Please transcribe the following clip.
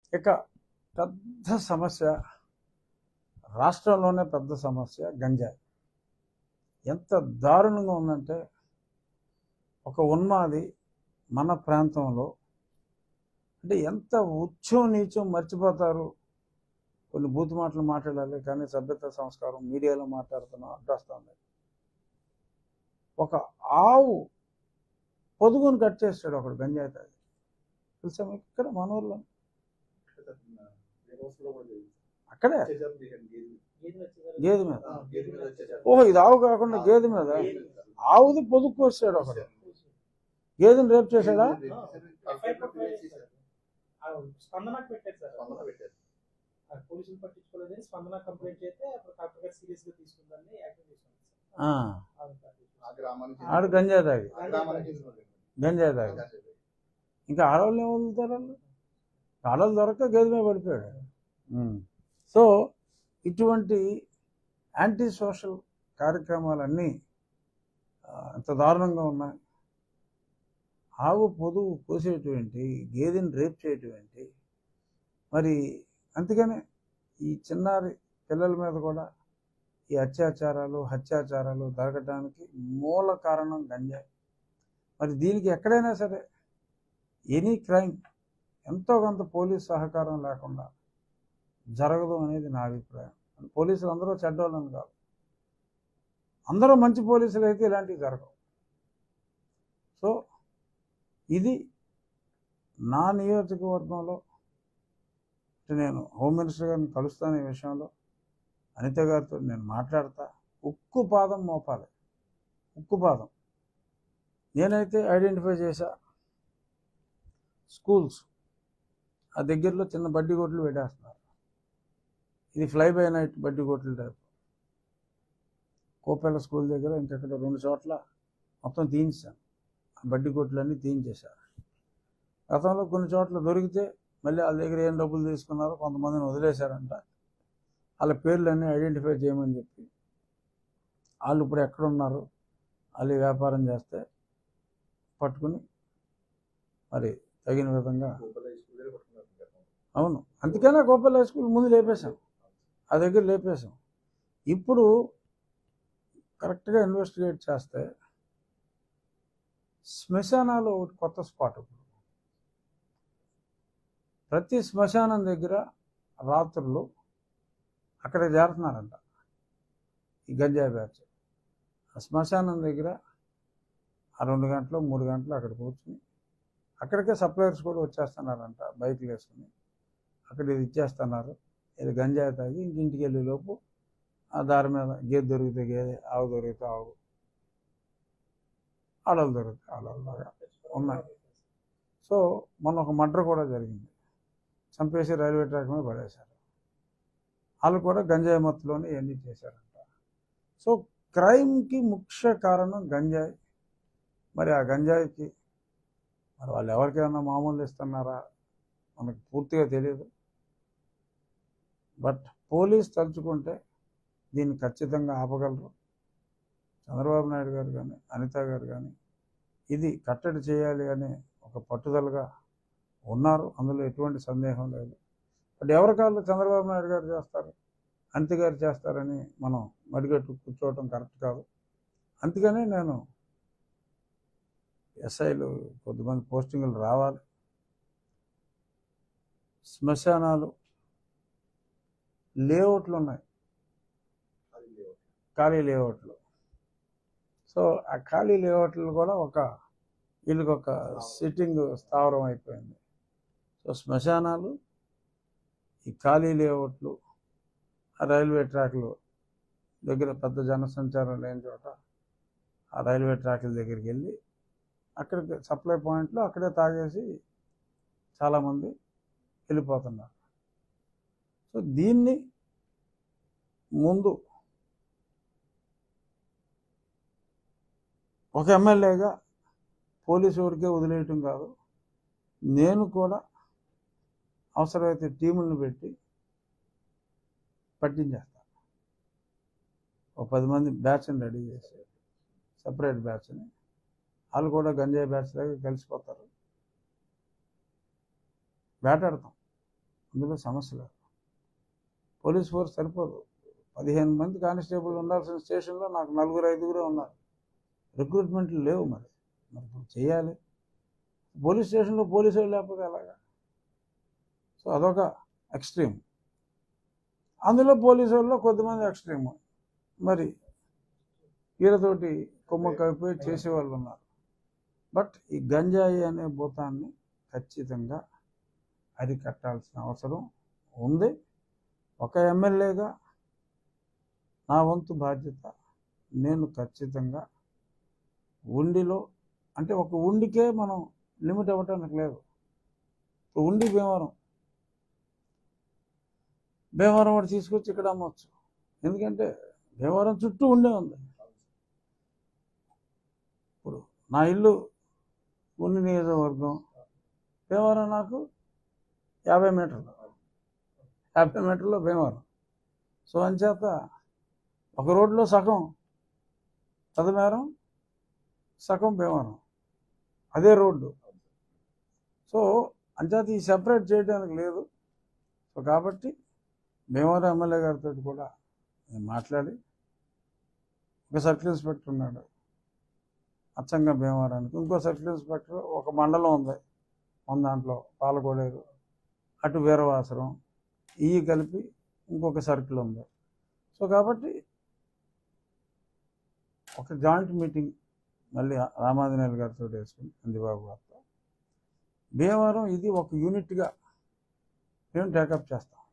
ఇక పెద్ద సమస్య రాష్ట్రంలోనే పెద్ద సమస్య గంజాయి ఎంత దారుణంగా ఉందంటే ఒక ఉన్మాది మన ప్రాంతంలో అంటే ఎంత ఉచ్చం నీచం మర్చిపోతారు కొన్ని బూతు మాటలు మాట్లాడాలి కానీ సభ్యత సంస్కారం మీడియాలో మాట్లాడుతున్నాం అడ్డొస్తుంది ఒక ఆవు పొదుగును కట్ చేస్తాడు ఒకడు గంజాయి తాగి తెలుసా మీకు ఇక్కడ మన ఊర్లో అక్కడే గేదె మీద ఓహో ఇది ఆవు కాకుండా గేదె మీద ఆవుది పొదుగు కోసాడు ఒకడు గేదెని రేపు చేశాడా స్పందనకు పెట్టారు సార్ ఆ పోలీసులు పట్టించుకోలేదని స్పందన కంప్లైంట్ చేస్తే అప్పుడు కలెక్టర్ గారు సీరియస్ గా తీసుకుందని యాక్షన్ తీసుకుంది సార్ ఆ, ఆ విధంగా. ఆడు గంజాయి తాగి గ్రామానికి గంజాయి తాగి ఇంకా ఆడవాళ్ళు ఏం వదులుతారు వాళ్ళు ఆడవాళ్ళు దొరక్క గేదె మీద పడిపోయాడు ఉమ్. సో ఇటువంటి యాంటీ సోషల్ కార్యక్రమాలన్నీ ఆ, ఎంత దారుణంగా ఉన్నాయి ఆవు పొదువు కోసేటువంటి గేదెని రేప్ చేయటువంటి మరి అందుకనే ఈ చిన్నారి పిల్లల మీద కూడా ఈ అత్యాచారాలు హత్యాచారాలు జరగడానికి మూల కారణం గంజాయి మరి దీనికి ఎక్కడైనా సరే ఎనీ క్రైమ్ ఎంతో కొంత పోలీస్ సహకారం లేకుండా జరగదు అనేది నా అభిప్రాయం పోలీసులు అందరూ చెడ్డోళ్ళని కాదు అందరూ మంచి పోలీసులు అయితే ఇలాంటివి జరగవు సో ఇది నా నియోజకవర్గంలో అంటే నేను హోమ్ మినిస్టర్ గారిని కలుస్తాను ఈ విషయంలో అనిత గారితో నేను మాట్లాడతా ఉక్కు పాదం మోపాలి ఉక్కు పాదం నేనైతే ఐడెంటిఫై చేశా స్కూల్స్ ఆ దగ్గరలో చిన్న బడ్డీ కొట్లు పెట్టేస్తున్నారు ఇది ఫ్లై బై నైట్ బడ్డీ కొట్లు టైప్ కోపేల స్కూల్ దగ్గర ఇంకెక్కడ రెండు చోట్ల మొత్తం తీయించాను ఆ బడ్డీ కొట్లన్నీ తీయించేశారు గతంలో కొన్ని చోట్ల దొరికితే మళ్ళీ వాళ్ళ దగ్గర ఏం డబ్బులు తీసుకున్నారో కొంతమందిని వదిలేశారంట వాళ్ళ పేర్లన్నీ ఐడెంటిఫై చేయమని చెప్పి వాళ్ళు ఇప్పుడు ఎక్కడున్నారు వాళ్ళు ఈ వ్యాపారం చేస్తే పట్టుకుని మరి తగిన విధంగా అవును అందుకనే గోపాల్ హై స్కూల్ ముందు లేపేశాం ఆ దగ్గర లేపేశాం ఇప్పుడు కరెక్ట్గా ఇన్వెస్టిగేట్ చేస్తే శ్మశానాలు ఒకటి కొత్త స్పాట్ ఇప్పుడు ప్రతి శ్మశానం దగ్గర రాత్రులు అక్కడ చేరుతున్నారంట ఈ గంజాయి బ్యాచ్ ఆ శ్మశానం దగ్గర ఆ రెండు గంటలు మూడు గంటలు అక్కడ కూర్చుని అక్కడికే సప్లయర్స్ కూడా వచ్చేస్తున్నారంట బైక్లు వేసుకుని అక్కడ ఇది ఇచ్చేస్తున్నారు ఇది గంజాయి తాగి ఇంటింటికి వెళ్ళే లోపు ఆ దారి మీద గేదె దొరికితే గేదె ఆవు దొరికితే ఆవు ఆడలు దొరికితే ఆడలాగా ఉన్నాయి సో మొన్న ఒక మర్డర్ కూడా జరిగింది చంపేసి రైల్వే ట్రాక్ మీద పడేశారు వాళ్ళు కూడా గంజాయి మత్తులోనే ఇవన్నీ చేశారంట సో క్రైమ్కి ముఖ్య కారణం గంజాయి మరి ఆ గంజాయికి మరి వాళ్ళు ఎవరికైనా మామూలు ఇస్తున్నారా మనకు పూర్తిగా తెలియదు బట్ పోలీస్ తలుచుకుంటే దీన్ని ఖచ్చితంగా ఆపగలరు చంద్రబాబు నాయుడు గారు కానీ అనిత గారు కానీ ఇది కట్టడి చేయాలి అనే ఒక పట్టుదలగా ఉన్నారు అందులో ఎటువంటి సందేహం లేదు బట్ ఎవరి కాళ్ళు చంద్రబాబు నాయుడు గారు చేస్తారు అనిత గారు చేస్తారని మనం మడిగట్టు కూర్చోవటం కరెక్ట్ కాదు అందుకనే నేను ఎస్ఐలు కొద్దిమంది పోస్టింగులు రావాలి శ్మశానాలు లేఅవుట్లు ఉన్నాయి ఖాళీ లేఅవుట్లు సో ఆ ఖాళీ లేఅవుట్లు కూడా ఒక వీళ్ళకి ఒక సిట్టింగ్ స్థావరం అయిపోయింది సో శ్మశానాలు ఈ ఖాళీ లేఅవుట్లు ఆ రైల్వే ట్రాక్లు దగ్గర పెద్ద జనసంచారం లేని చోట ఆ రైల్వే ట్రాక్ల దగ్గరికి వెళ్ళి అక్కడికి సప్లై పాయింట్లో అక్కడే తాగేసి చాలామంది వెళ్ళిపోతున్నారు సో దీన్ని ముందు ఒక ఎమ్మెల్యేగా పోలీసు వాడికే వదిలేయటం కాదు నేను కూడా అవసరమైతే టీములను పెట్టి పట్టించేస్తాను ఒక పది మంది బ్యాచ్ని రెడీ చేసి సపరేట్ బ్యాచ్ని వాళ్ళు కూడా గంజాయి బ్యాచ్ లాగా కలిసిపోతారు వేటాడతాం అందులో సమస్య లేదు పోలీస్ ఫోర్స్ సరిపోదు పదిహేను మంది కానిస్టేబుల్ ఉండాల్సిన స్టేషన్లో నాకు నలుగురు ఐదుగురే ఉన్నారు రిక్రూట్మెంట్లు లేవు మరి మరి ఇప్పుడు చేయాలి పోలీస్ స్టేషన్లో పోలీసు వాళ్ళు లేకపోతే ఎలాగా సో అదొక ఎక్స్ట్రీమ్ అందులో పోలీసు వాళ్ళు కొద్దిమంది ఎక్స్ట్రీమ్ మరి వీళ్ళతోటి కొమ్మ కలిపి చేసేవాళ్ళు ఉన్నారు బట్ ఈ గంజాయి అనే భూతాన్ని ఖచ్చితంగా అరికట్టాల్సిన అవసరం ఉంది ఒక ఎమ్మెల్యేగా నా వంతు బాధ్యత నేను ఖచ్చితంగా ఉండిలో అంటే ఒక ఉండికే మనం లిమిట్ అవ్వటానికి లేదు ఇప్పుడు ఉండి భీమవరం భీమవరం వాడు తీసుకొచ్చి ఇక్కడ అమ్మవచ్చు ఎందుకంటే భీమవరం చుట్టూ ఉండే ఉంది ఇప్పుడు నా ఇల్లు ఉండి నియోజకవర్గం భీమవరం నాకు యాభై మీటర్లు యాభై మీటర్లో భీమవరం సో అంచేత ఒక రోడ్లో సగం పదమేరం సగం భీమవరం అదే రోడ్డు సో అంచేత ఈ సెపరేట్ చేయడానికి లేదు సో కాబట్టి భీమవరం ఎమ్మెల్యే గారితో కూడా నేను మాట్లాడి ఒక సర్కిల్ ఇన్స్పెక్టర్ ఉన్నాడు అచ్చంగా భీమవరానికి ఇంకో సర్కిల్ ఇన్స్పెక్టర్ ఒక మండలం ఉంది మన దాంట్లో పాలకోడేరు అటు వీరవాసరం ఇవి కలిపి ఇంకొక సర్కిల్ ఉంది సో కాబట్టి ఒక జాయింట్ మీటింగ్ మళ్ళీ రామాంజనేయులు గారితో వేసుకుని అందిబాబు గారితో భీమవరం ఇది ఒక యూనిట్గా మేము టేకప్ చేస్తాం